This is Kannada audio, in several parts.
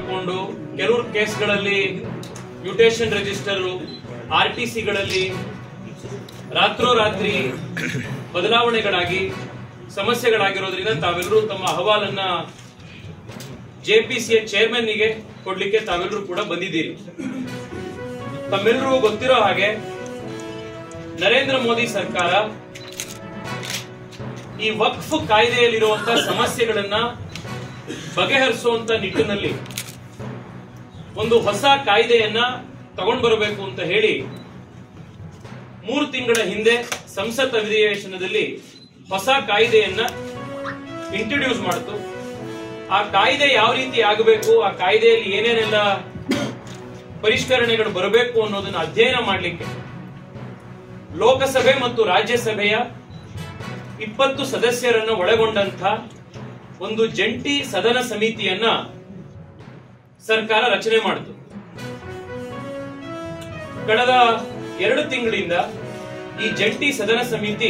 ಮಾಡಿಕೊಂಡು ಕೆಲವು ಕೇಸ್ಗಳಲ್ಲಿ ಮ್ಯೂಟೇಷನ್ ರಿಜಿಸ್ಟರ್ ಆರ್ ಟಿ ಸಿಗಳಲ್ಲಿ ರಾತ್ರೋರಾತ್ರಿ ಬದಲಾವಣೆಗಳಾಗಿ ಸಮಸ್ಯೆಗಳಾಗಿರೋದ್ರಿಂದ ತಾವೆಲ್ಲರೂ ತಮ್ಮ ಅಹವಾಲನ್ನ ಜೆಪಿಸಿಯ ಚೇರ್ಮನ್ನಿಗೆ ಕೊಡ್ಲಿಕ್ಕೆ ತಾವೆಲ್ಲರೂ ಕೂಡ ಬಂದಿದ್ದೀರಿ ತಮ್ಮೆಲ್ಲರಿಗೂ ಗೊತ್ತಿರೋ ಹಾಗೆ ನರೇಂದ್ರ ಮೋದಿ ಸರ್ಕಾರ ಈ ವಕ್ಫ್ ಕಾಯ್ದೆಯಲ್ಲಿರುವಂತಹ ಸಮಸ್ಯೆಗಳನ್ನ ಬಗೆಹರಿಸುವಂತ ನಿಟ್ಟಿನಲ್ಲಿ ಒಂದು ಹೊಸ ಕಾಯ್ದೆಯನ್ನ ತಗೊಂಡ್ ಬರಬೇಕು ಅಂತ ಹೇಳಿ ಮೂರು ತಿಂಗಳ ಹಿಂದೆ ಸಂಸತ್ ಅಧಿವೇಶನದಲ್ಲಿ ಹೊಸ ಕಾಯ್ದೆಯನ್ನ ಇಂಟ್ರೊಡ್ಯೂಸ್ ಮಾಡಿತು ಆ ಕಾಯ್ದೆ ಯಾವ ರೀತಿ ಆಗಬೇಕು ಆ ಕಾಯ್ದೆಯಲ್ಲಿ ಏನೇನೆಲ್ಲ ಪರಿಷ್ಕರಣೆಗಳು ಬರಬೇಕು ಅನ್ನೋದನ್ನ ಅಧ್ಯಯನ ಮಾಡಲಿಕ್ಕೆ ಲೋಕಸಭೆ ಮತ್ತು ರಾಜ್ಯಸಭೆಯ ಇಪ್ಪತ್ತು ಸದಸ್ಯರನ್ನು ಒಳಗೊಂಡಂತ ಒಂದು ಜಂಟಿ ಸದನ ಸಮಿತಿಯನ್ನ ಸರ್ಕಾರ ರಚನೆ ಮಾಡಿತು ಕಳೆದ ಎರಡು ತಿಂಗಳಿಂದ ಈ ಜಂಟಿ ಸದನ ಸಮಿತಿ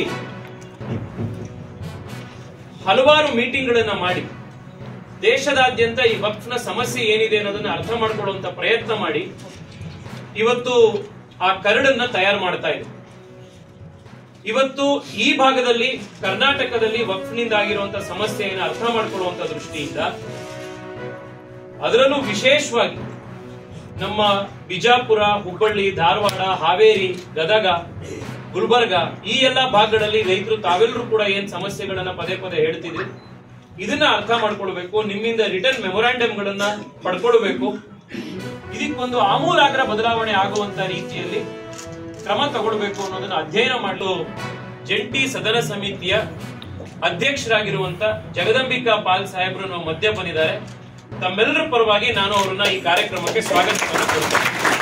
ಹಲವಾರು ಮೀಟಿಂಗ್ಗಳನ್ನ ಮಾಡಿ ದೇಶದಾದ್ಯಂತ ಈ ವಕ್ಫ್ನ ಸಮಸ್ಯೆ ಏನಿದೆ ಅನ್ನೋದನ್ನ ಅರ್ಥ ಮಾಡ್ಕೊಳ್ಳುವಂತ ಪ್ರಯತ್ನ ಮಾಡಿ ಇವತ್ತು ಆ ಕರಡನ್ನ ತಯಾರು ಮಾಡ್ತಾ ಇದೆ ಇವತ್ತು ಈ ಭಾಗದಲ್ಲಿ ಕರ್ನಾಟಕದಲ್ಲಿ ವಕ್ಫ್ನಿಂದ ಆಗಿರುವಂತಹ ಸಮಸ್ಯೆಯನ್ನು ಅರ್ಥ ಮಾಡ್ಕೊಳ್ಳುವಂತ ದೃಷ್ಟಿಯಿಂದ ಅದರಲ್ಲೂ ವಿಶೇಷವಾಗಿ ನಮ್ಮ ಬಿಜಾಪುರ ಹುಬ್ಬಳ್ಳಿ ಧಾರವಾಡ ಹಾವೇರಿ ಗದಗ ಗುಲ್ಬರ್ಗ ಈ ಎಲ್ಲಾ ಭಾಗಗಳಲ್ಲಿ ರೈತರು ತಾವೆಲ್ಲರೂ ಕೂಡ ಏನ್ ಸಮಸ್ಯೆಗಳನ್ನ ಪದೇ ಪದೇ ಹೇಳ್ತಿದ್ರಿ ಇದನ್ನ ಅರ್ಥ ಮಾಡ್ಕೊಳ್ಬೇಕು ನಿಮ್ಮಿಂದ ರಿಟರ್ನ್ ಮೆಮೊರಾಂಡಮ್ ಗಳನ್ನ ಪಡ್ಕೊಳ್ಬೇಕು ಇದಕ್ಕೊಂದು ಆಮೂಲಾಗ್ರ ಬದಲಾವಣೆ ಆಗುವಂತ ರೀತಿಯಲ್ಲಿ ಕ್ರಮ ತಗೊಳ್ಬೇಕು ಅನ್ನೋದನ್ನ ಅಧ್ಯಯನ ಮಾಡಲು ಜಂಟಿ ಸದನ ಸಮಿತಿಯ ಅಧ್ಯಕ್ಷರಾಗಿರುವಂತ ಜಗದಂಬಿಕಾ ಪಾಲ್ ಸಾಹೇಬ್ರು ನಮ್ಮ ಮಧ್ಯ ಬಂದಿದ್ದಾರೆ ತಮ್ಮೆಲ್ಲರ ಪರವಾಗಿ ನಾನು ಅವರನ್ನ ಈ ಕಾರ್ಯಕ್ರಮಕ್ಕೆ ಸ್ವಾಗತ ಕೋರುತ್ತೇನೆ